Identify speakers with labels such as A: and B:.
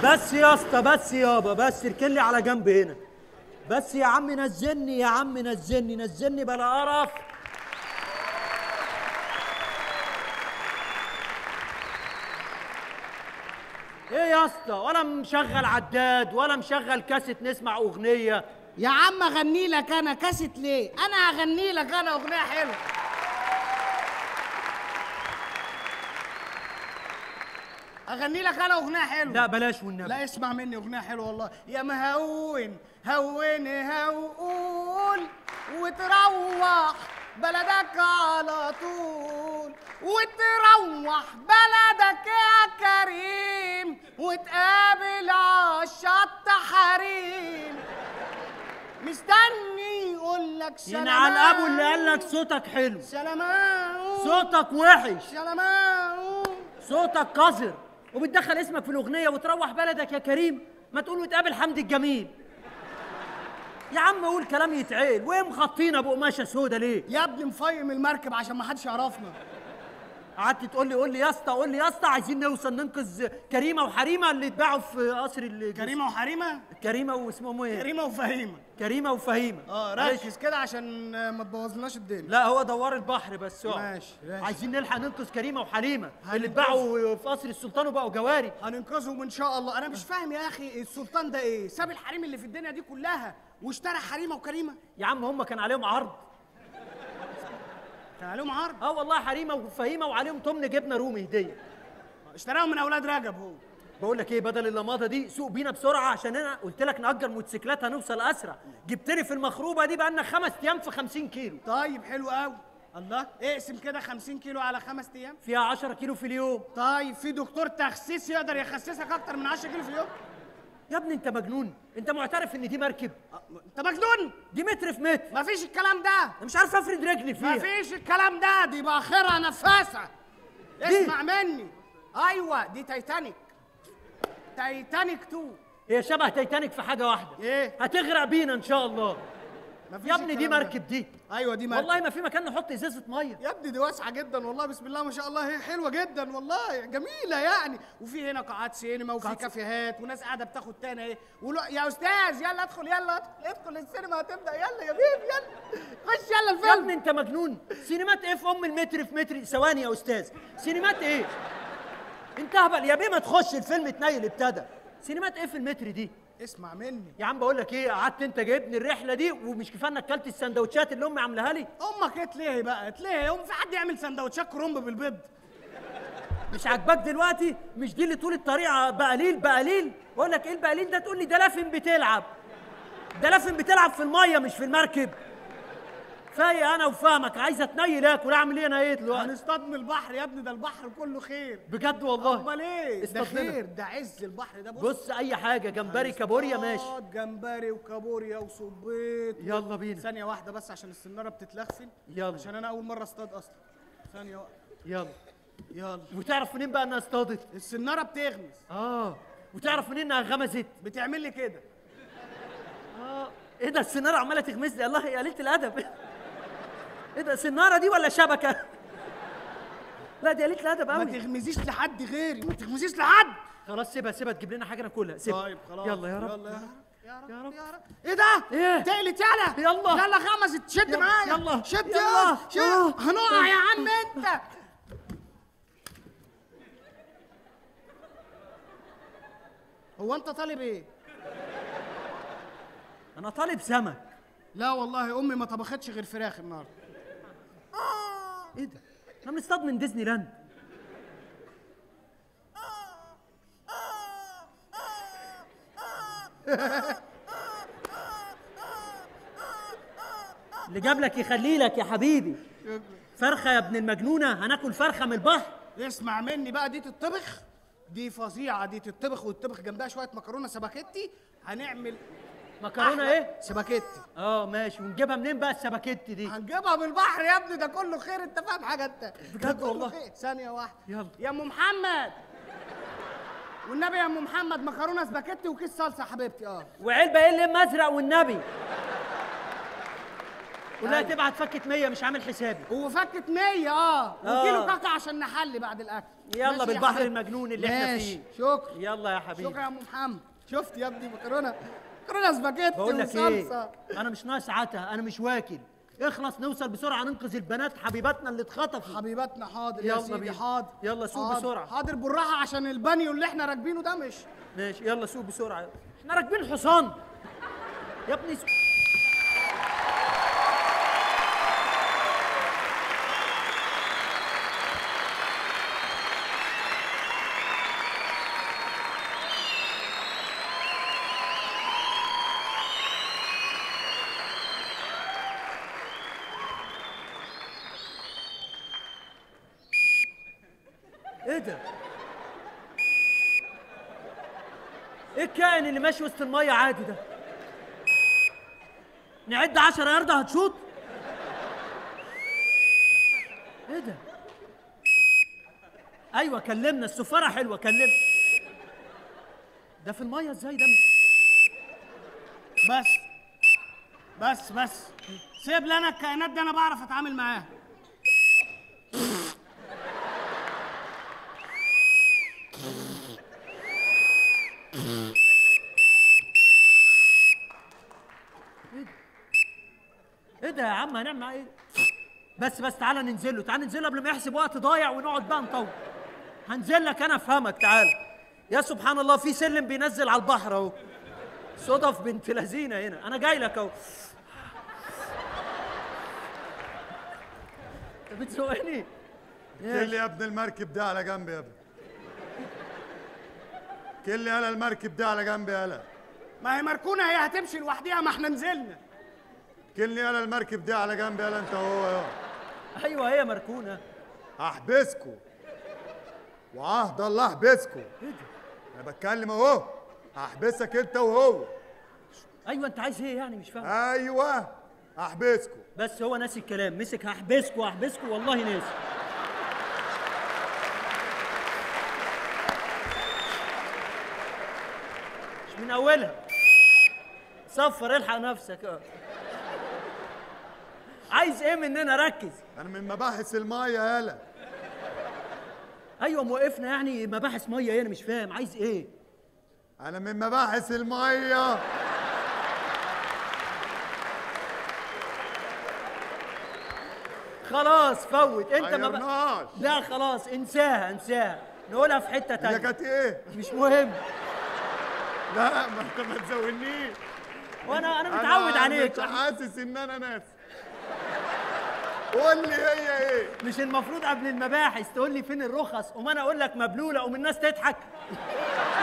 A: بس يا اسطى بس يابا بس اركن لي على جنب هنا بس يا عم نزلني يا عم نزلني نزلني بلا قرف ايه يا اسطى ولا مشغل عداد ولا مشغل كاسيت نسمع اغنيه
B: يا عم اغني لك انا كاسيت ليه انا اغني لك انا اغنيه حلوه اغني لك انا اغنيه حلوه
A: لا بلاش والنبي
B: لا اسمع مني اغنيه حلوه والله يا مهون هون هون وتروح بلدك على طول وتروح بلدك يا كريم وتقابل عالشط حريم مستني يقول لك سلام
A: ينعل ابو اللي قال لك صوتك حلو
B: سلام
A: صوتك وحش
B: سلام
A: صوتك قذر وبتدخل اسمك في الاغنيه وتروح بلدك يا كريم ما تقول وتقابل حمدي الجميل يا عم قول كلام يتعقل وايه مخطينا بقماشه سودا ليه
B: يا ابني مفيم المركب عشان ما حدش يعرفنا
A: قعدت تقول لي قول لي يا اسطى قول لي يا اسطى عايزين نوصل ننقذ كريمه وحريمه اللي اتباعوا في قصر ال-
B: كريمه وحريمه
A: كريمه واسمهم ايه
B: كريمه وفهيمه
A: كريمه وفهيمه
B: اه
A: معلش.
B: ركز كده عشان آه، ما تبوظلناش الدنيا
A: لا هو دوار البحر بس اقعد.
B: ماشي، ماشي.
A: عايزين نلحق ننقذ كريمه وحليمه اللي
B: هننقذ.
A: اتباعوا في قصر السلطان وبقوا جواري
B: هننقذهم ان شاء الله انا مش فاهم يا اخي السلطان ده ايه ساب الحريم اللي في الدنيا دي كلها واشترى حريمه وكريمه
A: يا عم هم كان عليهم عرض
B: كان عليهم عرض
A: اه والله حريمه وفهيمه وعليهم تمن جبنه رومي هديه
B: اشتراهم من اولاد رجب هو
A: بقول لك ايه بدل اللماضه دي سوق بينا بسرعه عشان انا قلت لك نأجر موتوسيكلات هنوصل اسرع جبت لي في المخروبه دي بقالنا خمس ايام في 50 كيلو
B: طيب حلو قوي الله اقسم كده 50 كيلو على خمس ايام
A: فيها 10 كيلو في اليوم
B: طيب في دكتور تخسيس يقدر يخسسك اكتر من 10 كيلو في اليوم
A: يا ابني انت مجنون انت معترف ان دي مركب
B: أه، انت مجنون
A: دي متر في متر
B: مفيش الكلام ده
A: انا مش عارف افرد رجلي فيها
B: مفيش الكلام ده دي باخرة نفاسة اسمع مني ايوه دي تايتانيك تايتانيك 2
A: هي شبه تايتانيك في حاجه واحده
B: ايه
A: هتغرق بينا ان شاء الله
B: مفيش
A: يا ابني دي
B: الكلام ده.
A: مركب دي
B: ايوه دي مركب
A: والله ما في مكان نحط ازازه ميه
B: يا ابني دي واسعه جدا والله بسم الله ما شاء الله هي حلوه جدا والله جميله يعني وفي هنا قاعات سينما وفي كافيهات وناس قاعده بتاخد تاني ايه ولا يا استاذ يلا ادخل يلا ادخل ادخل السينما هتبدا يلا يا بيبي يلا خش يلا
A: يا
B: الفيلم
A: ابني انت مجنون سينمات ايه في ام المتر في متر ثواني يا استاذ سينمات ايه انت هبل يا بيه ما تخش الفيلم تنيل ابتدى سينمات ايه في المتر دي
B: اسمع مني
A: يا عم بقول لك ايه قعدت انت جايبني الرحله دي ومش كفايه انك اكلت السندوتشات اللي امي عاملاها لي
B: امك اتلهي بقى اتلهي هم في حد يعمل سندوتشات كرنب بالبيض
A: مش عاجباك دلوقتي مش دي اللي طول الطريق بقليل بقليل بقول لك ايه البقليل ده تقول لي ده لافن بتلعب ده لافن بتلعب في الميه مش في المركب فايق انا وفاهمك عايز اتنيل اكل اعمل ايه انا ايه دلوقتي
B: هنصطاد من البحر يا ابني ده البحر كله خير
A: بجد والله
B: امال ايه ده
A: اصطاد لنا.
B: خير ده عز البحر ده بص
A: بص اي حاجه جمبري كابوريا ماشي
B: هنصطاد جمبري وكابوريا وصبيط
A: يلا بينا
B: ثانية واحدة بس عشان السنارة بتتلخفن
A: يلا.
B: عشان أنا أول مرة أصطاد أصلا ثانية واحدة
A: يلا
B: يلا
A: وتعرف منين بقى انها اصطادت
B: السنارة بتغمز
A: اه وتعرف منين انها غمزت
B: بتعمل لي كده
A: اه ايه ده السناره عماله تغمز لي الله يا قليله الادب ايه ده سناره دي ولا شبكه لا دي قليله الادب
B: ما
A: قوي
B: تغمزيش لحد غيري ما تغمزيش لحد
A: خلاص سيبها سيبها تجيب لنا حاجه ناكلها سيبها
B: طيب خلاص
A: يلا يا رب
B: يلا يا رب
A: يا رب.
B: يا رب ايه ده؟
A: إيه؟
B: تقلت يلا
A: يلا.
B: يلا غمزت شد
A: يلا،
B: معايا
A: يلا،
B: شد
A: يلا.
B: يلا شد
A: آه.
B: هنقع يا عم انت هو انت طالب ايه؟
A: انا طالب سمك
B: لا والله امي ما طبختش غير فراخ النهارده
A: ايه ده احنا بنصطاد من ديزني لاند اللي جاب لك يخلي لك يا حبيبي فرخه يا ابن المجنونه هناكل فرخه من البحر
B: اسمع مني بقى دي تطبخ دي فظيعه دي تطبخ وتطبخ جنبها شويه مكرونه سباكيتي هنعمل
A: مكرونه
B: أحلى
A: ايه
B: سباكيتي
A: اه ماشي ونجيبها منين بقى السباكيتي دي
B: هنجيبها من البحر يا ابني ده كله خير انت فاهم حاجه انت
A: بجد
B: ده كله
A: والله.
B: خير. ثانيه واحده
A: يلا.
B: يا ام محمد والنبي يا ام محمد مكرونه سباكيتي وكيس صلصه يا حبيبتي اه
A: وعلبه ايه اللي ازرق والنبي ولا
B: أيوة.
A: تبعت فكه 100 مش عامل حسابي
B: وفكت 100 اه
A: آه.
B: وكيلو كاكا عشان نحلي بعد الاكل
A: يلا
B: ماشي يا
A: بالبحر
B: حبيبي.
A: المجنون اللي احنا
B: ماشي.
A: فيه
B: شكرا
A: يلا يا حبيبي
B: شكرا يا ام محمد شفت يا ابني مكرونه مكرونه سباجيتي
A: بقول لك ايه
B: وصلصه
A: انا مش ناقص عتا انا مش واكل اخلص نوصل بسرعه ننقذ البنات حبيباتنا اللي اتخطفوا
B: حبيباتنا حاضر
A: يلا
B: يا سيدي
A: بينا.
B: حاضر
A: يلا سوق
B: حاضر.
A: بسرعة.
B: حاضر بالراحه عشان البانيو اللي احنا راكبينه ده مش
A: ماشي يلا سوق بسرعه احنا راكبين حصان يا ابني سوق. ايه ده؟ ايه الكائن اللي ماشي وسط الميه عادي ده؟ نعد 10 ياردة هتشوط؟ ايه ده؟ ايوه كلمنا السفاره حلوه كلمنا ده في الميه ازاي ده؟
B: بس بس بس سيب لي انا الكائنات دي انا بعرف اتعامل معاها
A: ايه ده يا عم هنعمل معاه ايه؟ بس بس تعالى ننزل له تعالى ننزل له قبل ما يحسب وقت ضايع ونقعد بقى نطول هنزل لك انا افهمك تعالى يا سبحان الله في سلم بينزل على البحر اهو صدف بنت لذينه هنا انا جاي لك اهو انت بتسوقني
C: كل يا ابن المركب ده على جنب يا ابني كل يالا المركب ده على جنب يالا
B: ما هي مركونه هي هتمشي لوحديها ما احنا نزلنا
C: كل يالا المركب ده على جنب يالا انت وهو يا
A: ايوه هي مركونه
C: احبسكوا وعهد الله احبسكوا
A: ايه ده
C: انا بتكلم اهو احبسك انت وهو
A: ايوه انت عايز ايه يعني مش فاهم
C: ايوه احبسكوا
A: بس هو ناسي الكلام مسك هحبسكوا هحبسكوا والله ناسي مش من اولها صفر الحق نفسك اه عايز ايه مننا ركز
C: انا من مباحث المايه يالا
A: ايوه موقفنا يعني مباحث ميه انا مش فاهم عايز ايه
C: انا من مباحث المايه
A: خلاص فوت انت ما
C: غيرناش.
A: لا خلاص انساها انساها نقولها في حته
C: هي
A: تانية
C: كانت ايه
A: مش مهم
C: لا ما انت ما تزودنيش
A: وانا انا متعود عليك
C: مش حاسس ان انا ناس قول لي هي ايه
A: مش المفروض قبل المباحث تقول لي فين الرخص وما انا اقول لك مبلوله ومن الناس تضحك